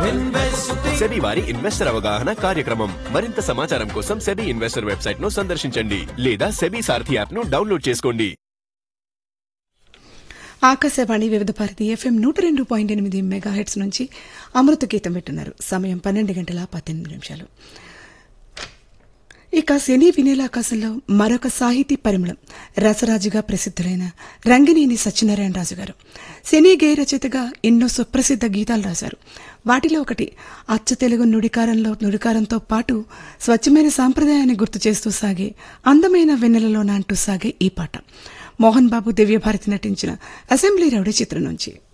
SEBI వారి investor అవగాహన కార్యక్రమం మరింత సమాచారం కోసం సెబీ ఇన్వెస్టర్ వెబ్సైట్ ను సందర్శించండి లేదా సెబీ సారథి యాప్ ను డౌన్లోడ్ చేసుకోండి ఆకాశవాణి వివిధ భారతి ఎఫ్ఎం నూట రెండు పాయింట్ ఎనిమిది మెగా హెడ్స్ నుంచి అమృత గీతం వింటున్నారు సమయం పన్నెండు గంటల పద్దెనిమిది నిమిషాలు ఇక శని వినేల ఆకాశంలో మరొక సాహితీ పరిమళం రసరాజుగా ప్రసిద్ధులైన రంగినేని సత్యనారాయణ రాజు గారు శని గేయ రచయితగా ఎన్నో సుప్రసిద్ధ గీతాలు రాశారు వాటిలో ఒకటి అచ్చ తెలుగు నుడికారంలో నుడికారంతో పాటు స్వచ్ఛమైన సాంప్రదాయాన్ని గుర్తు చేస్తూ సాగే అందమైన వెన్నెలలో అంటూ సాగే ఈ పాట మోహన్ బాబు దివ్యభారతి నటించిన అసెంబ్లీ రౌడీ చిత్రం నుంచి